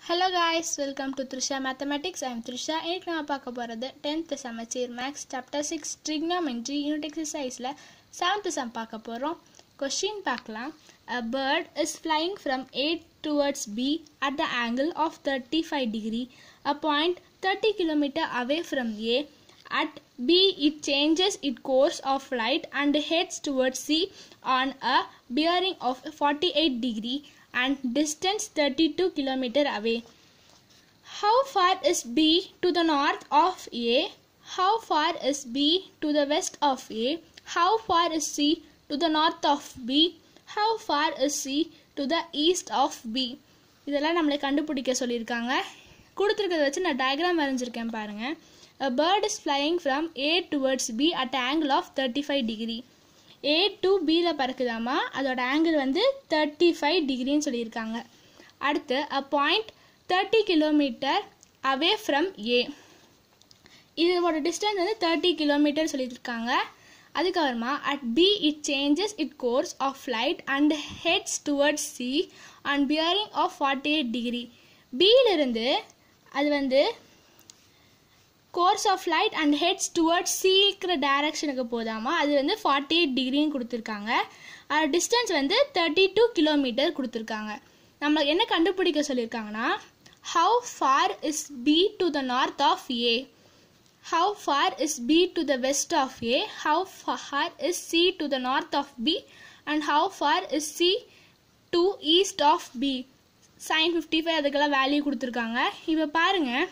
Hello guys welcome to Trisha mathematics I'm Trisha இன்னைக்கு நம்ம பார்க்க போகிறது tenth Samacheer maths chapter six trigonometry unit எக்ஸசைஸில் செவன்த்து சம் பார்க்க போகிறோம் கொஷின் பார்க்கலாம் A bird is flying from A towards B at the angle of 35 degree, a point 30 km away from A. At B, it changes its course of flight and heads towards C on a bearing of 48 degree and distance 32 km away. How far is B to the north of A? How far is B to the west of A? How far is C to the north of B? How far is C to the east of B? இதெல்லாம் நம்மளை கண்டுபிடிக்க சொல்லியிருக்காங்க கொடுத்துருக்கத வச்சு நான் diagram வரைஞ்சிருக்கேன் பாருங்கள் A bird is flying from A towards B at an angle of 35 degree. A to பியில் பறக்குதாமா அதோட ஆங்கிள் வந்து தேர்ட்டி ஃபைவ் டிகிரின்னு சொல்லியிருக்காங்க அடுத்து a point thirty kilometre away from A இதோட டிஸ்டன்ஸ் வந்து தேர்ட்டி கிலோமீட்டர் சொல்லியிருக்காங்க அதுக்கப்புறமா at B it changes its course of flight and heads towards C and bearing of forty eight degree பியிலிருந்து அது வந்து course of light and heads towards சீக்கிர டைரக்ஷனுக்கு போதாமா அது வந்து ஃபார்ட்டி எயிட் டிகிரின்னு கொடுத்துருக்காங்க அது டிஸ்டன்ஸ் வந்து தேர்ட்டி டூ கிலோமீட்டர் கொடுத்துருக்காங்க நம்ம என்ன கண்டுபிடிக்க சொல்லியிருக்காங்கன்னா how far is B to the north of A how far is B to the west of A how far is C to the north of B and how far is C to east of B sine fifty five அதுக்கெல்லாம் value கொடுத்துருக்காங்க இப்போ பாருங்கள்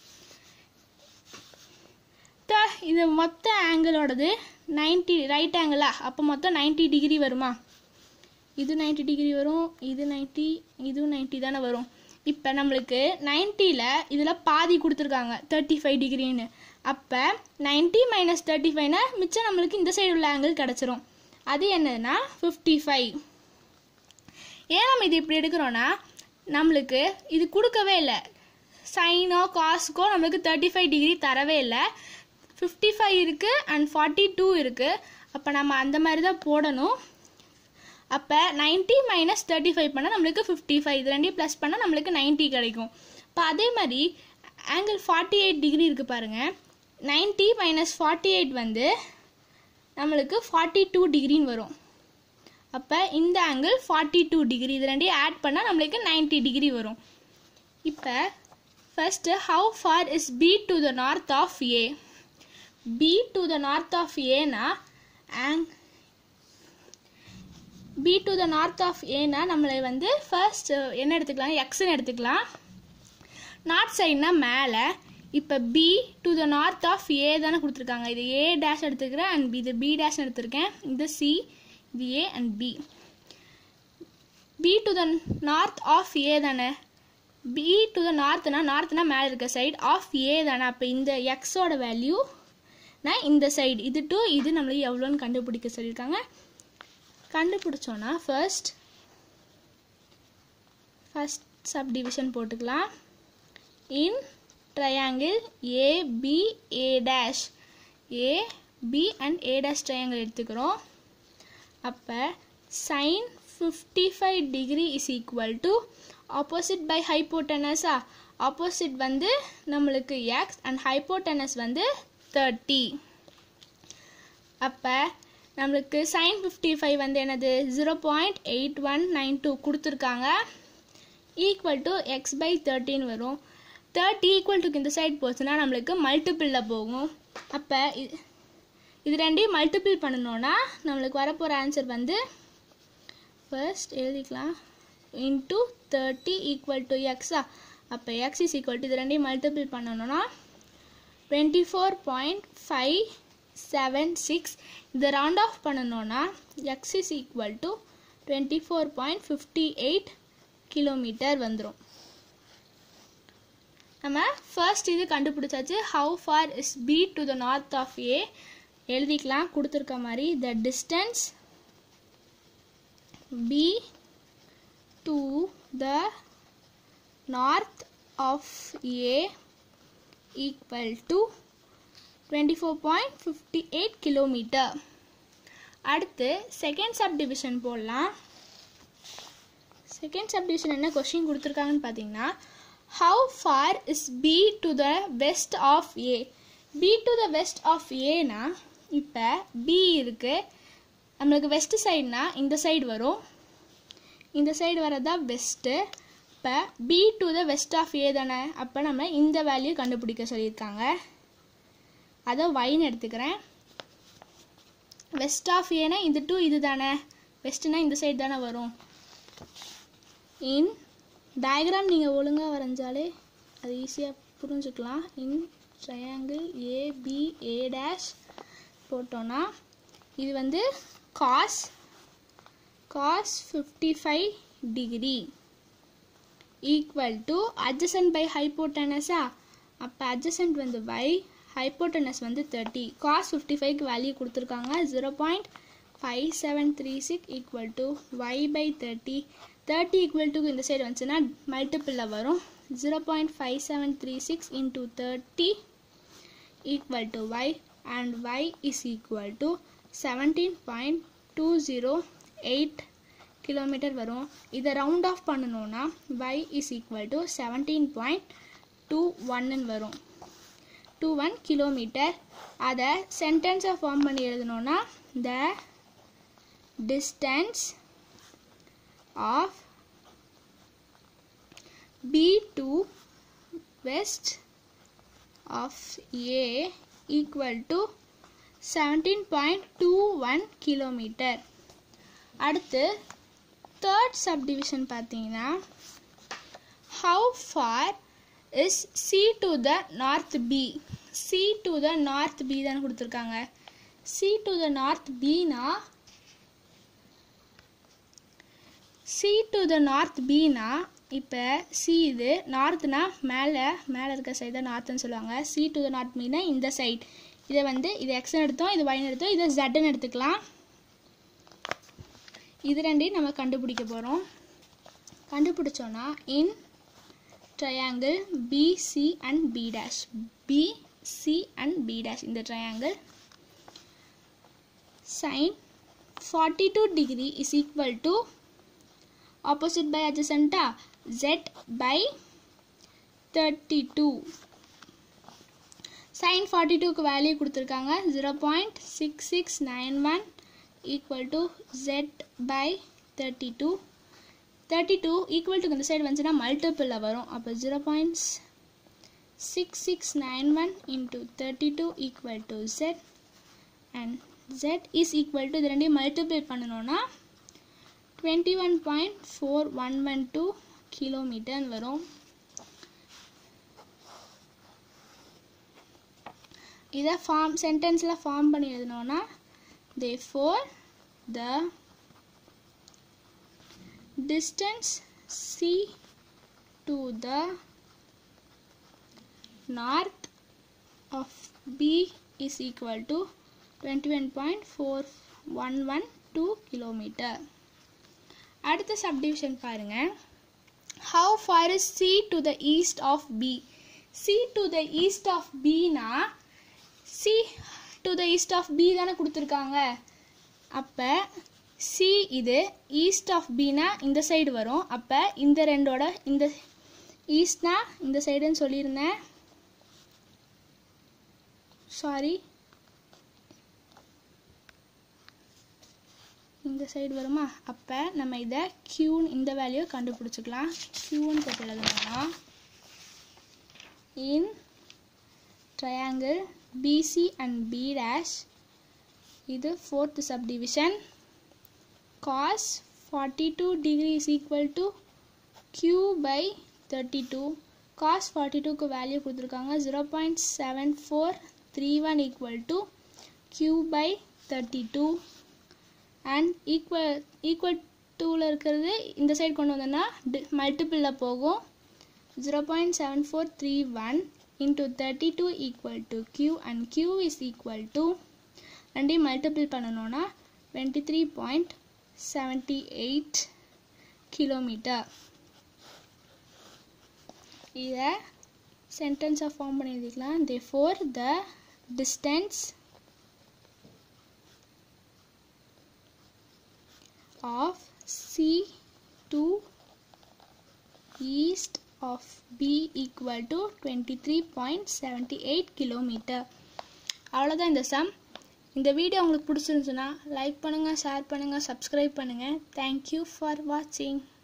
த இது மொத்த ஆங்கிளோடது ninety right ஆங்கிளா அப்போ மொத்தம் ninety degree வருமா இது நைன்டி டிகிரி வரும் இது நைன்ட்டி இதுவும் நைன்ட்டி தானே வரும் இப்போ நம்மளுக்கு நைன்ட்டியில் இதில் பாதி கொடுத்துருக்காங்க தேர்ட்டி ஃபைவ் டிகிரின்னு அப்போ நைன்ட்டி மைனஸ் தேர்ட்டி ஃபைவ்னா மிச்சம் நம்மளுக்கு இந்த சைடு உள்ள ஆங்கிள் கிடச்சிரும் அது என்னதுன்னா ஃபிஃப்டி ஃபைவ் ஏன் நம்ம இது இப்படி எடுக்கிறோன்னா நம்மளுக்கு இது கொடுக்கவே இல்லை சைனோ காஸ்க்கோ நம்மளுக்கு தேர்ட்டி ஃபைவ் டிகிரி தரவே இல்லை ஃபிஃப்டி ஃபைவ் இருக்குது அண்ட் ஃபார்ட்டி டூ இருக்குது அப்போ நம்ம அந்த மாதிரி தான் போடணும் அப்போ நைன்ட்டி மைனஸ் தேர்ட்டி ஃபைவ் பண்ணால் நம்மளுக்கு ஃபிஃப்டி ஃபைவ் இது ரெண்டையும் ப்ளஸ் பண்ணால் நம்மளுக்கு நைன்ட்டி கிடைக்கும் இப்போ அதே மாதிரி ஆங்கிள் ஃபார்ட்டி எயிட் டிகிரி இருக்குது பாருங்கள் நைன்ட்டி மைனஸ் ஃபார்ட்டி எயிட் வந்து நம்மளுக்கு ஃபார்ட்டி டூ டிகிரின்னு வரும் அப்போ இந்த ஆங்கிள் ஃபார்ட்டி டூ டிகிரி இது ரெண்டையும் ஆட் பண்ணால் நம்மளுக்கு நைன்ட்டி டிகிரி வரும் இப்போ first how far is B to the north of A B to the north of ஏனா ஆங் B to the north of ஏனா நம்மளை வந்து ஃபர்ஸ்ட் என்ன எடுத்துக்கலாம் எக்ஸ்ன்னு எடுத்துக்கலாம் நார்த் சைட்னா மேலே இப்போ B to the north of A தானே கொடுத்துருக்காங்க இது ஏ டேஷ் எடுத்துக்கிறேன் அண்ட் இது பி டேஷ் எடுத்திருக்கேன் இது சி இது A and B B to the north of A தானே பி டு த நார்த்னா நார்த்னா மேலே இருக்க சைடு ஆஃப் ஏ தானே அப்போ இந்த எக்ஸோட வேல்யூ நான் இந்த சைடு இது டு இது நம்மளுக்கு எவ்வளோன்னு கண்டுபிடிக்க சொல்லியிருக்காங்க கண்டுபிடிச்சோன்னா ஃபர்ஸ்ட் ஃபஸ்ட் சப் டிவிஷன் போட்டுக்கலாம் in triangle A B A dash A B and A dash triangle எடுத்துக்கிறோம் அப்போ sine fifty five degree is equal to opposite by ஹைப்போட்டனஸா ஆப்போசிட் வந்து நம்மளுக்கு எக்ஸ் அண்ட் ஹைப்போட்டனஸ் வந்து தேர்ட்டி அப்போ நம்மளுக்கு சைன் ஃபிஃப்டி ஃபைவ் வந்து என்னது zero point eight one nine two கொடுத்துருக்காங்க ஈக்குவல் டு எக்ஸ் பை தேர்ட்டின்னு வரும் தேர்ட்டி ஈக்குவல் டுக்கு இந்த சைட் போச்சுன்னா நம்மளுக்கு மல்டிப்பிளில் போகும் அப்போ இது ரெண்டையும் மல்டிபிள் பண்ணணுன்னா நம்மளுக்கு வரப்போகிற ஆன்சர் வந்து ஃபர்ஸ்ட் எழுதிக்கலாம் இன்ட்டு தேர்ட்டி ஈக்குவல் டு எக்ஸா அப்போ எக்ஸ் இஸ் ஈக்குவல் டு இது ரெண்டையும் மல்டிபிள் பண்ணணும்னா twenty four point five seven six இதை ரவுண்ட் ஆஃப் பண்ணணும்னா X is equal to twenty four point fifty eight kilometre வந்துடும் நம்ம ஃபர்ஸ்ட் இது கண்டுபிடிச்சாச்சு how far is B to the north of A எழுதிக்கலாம் கொடுத்துருக்க மாதிரி the distance B to the north of A equal to 24.58 kilometre அடுத்து second sub division போடலாம் second subdivision என்ன கொஷின் கொடுத்துருக்காங்கன்னு பார்த்தீங்கன்னா how far is B to the west of A B to the west of ஏனா இப்போ B இருக்குது நம்மளுக்கு west சைடுனா இந்த சைடு வரும் இந்த சைடு வரதா வெஸ்ட்டு இப்போ B to the west of A தானே அப்போ நம்ம இந்த வேல்யூ கண்டுபிடிக்க சொல்லியிருக்காங்க அதை ஒய்னு எடுத்துக்கிறேன் வெஸ்ட் ஆஃப் ஏனா இது டூ இது தானே வெஸ்ட்னா இந்த சைடு தானே வரும் இன் டயக்ராம் நீங்கள் ஒழுங்காக வரைஞ்சாலே அது ஈஸியாக புரிஞ்சுக்கலாம் in triangle A B A dash போட்டோன்னா இது வந்து cos cos fifty five degree equal to adjacent by ஹைப்போட்டனஸா அப்போ அட்ஜசன்ட் வந்து பை ஹைப்போட்டனஸ் வந்து தேர்ட்டி காஸ் ஃபிஃப்டி ஃபைவ்க்கு வேல்யூ கொடுத்துருக்காங்க zero point five seven three six equal to Y by thirty thirty equal to இந்த சைடு வந்துச்சுன்னா மல்டிப்பிளில் வரும் zero point five seven three six into thirty equal to Y and Y is equal to seventeen point two zero eight kilometre வரும் இதை round off பண்ணணும்னா y is equal to seventeen point two ஒன்னு வரும் two one kilometre அதை சென்டென்ஸை form பண்ணி எழுதணும்னா the distance of B to west of A equal to seventeen point two one kilometre அடுத்து தேர்ட் சப்டிவிஷன் பார்த்தீங்கன்னா how far is C to the north B C to the north B தான் கொடுத்துருக்காங்க C to the north பினா C to the north பினா இப்போ C இது நார்த்னா மேலே மேலே இருக்க சைடு தான் நார்த்துன்னு சொல்லுவாங்க சி டு த நார்த் பினா இந்த சைட் இதை வந்து இது எக்ஸ்னு எடுத்தோம் இது ஒய்னு எடுத்தோம் இதை ஜெட்னு எடுத்துக்கலாம் இது ரெண்டையும் நம்ம கண்டுபிடிக்க போகிறோம் கண்டுபிடிச்சோன்னா in triangle BC and B dash BC and B dash இந்த triangle sine forty two degree is equal to opposite by அட்ஜசண்டா Z by thirty two sine forty டூக்கு வேல்யூ கொடுத்துருக்காங்க zero point six six nine one equal to z by 32 32 equal to இந்த side வந்துச்சுன்னா மல்டிப்பிளில் வரும் அப்போ zero point six six nine one into thirty two equal to Z and jet is equal to இது ரெண்டையும் multiple பண்ணணும்னா twenty one point four one one two கிலோமீட்டர்னு வரும் இதை ஃபார்ம் சென்டென்ஸில் ஃபார்ம் பண்ணி எழுதணும்னா therefore the distance c to the north of b is equal to 21.4112 kilometer அடுத்த subdivision பாருங்க how far is c to the east of b c to the east of b னா c to the east of B தானே கொடுத்துருக்காங்க அப்போ C இது east of பினா இந்த side வரும் அப்போ இந்த ரெண்டோட இந்த ஈஸ்ட்னா இந்த சைடுன்னு சொல்லியிருந்தேன் சாரி இந்த சைடு வருமா அப்போ நம்ம இதை க்யூன்னு இந்த வேல்யூ கண்டுபிடிச்சிக்கலாம் க்யூன்னு போட்டு எழுதணும்னா in triangle BC and B dash இது fourth subdivision cos 42 degree is equal to Q by 32 cos 42 க்கு வேல்யூ கொடுத்துருக்காங்க 0.7431 equal to Q by 32 and equal equal டூவில் இருக்கிறது இந்த சைடு கொண்டு வந்தோன்னா மல்டிப்பிளில் போகும் zero point seven four three one into 32 equal to q and q is equal to ரெண்டையும் மல்டிபிள் பண்ணணும்னா twenty three point seventy eight kilometre இதை சென்டென்ஸாக ஃபார்ம் பண்ணி எழுதிக்கலாம் therefore the distance of C to east of B equal to 23.78 kilometre அவ்வளோதான் இந்த some இந்த video உங்களுக்கு பிடிச்சிருந்துச்சுன்னா லைக் பண்ணுங்கள் ஷேர் பண்ணுங்கள் சப்ஸ்கிரைப் பண்ணுங்கள் தேங்க்யூ ஃபார் வாட்சிங்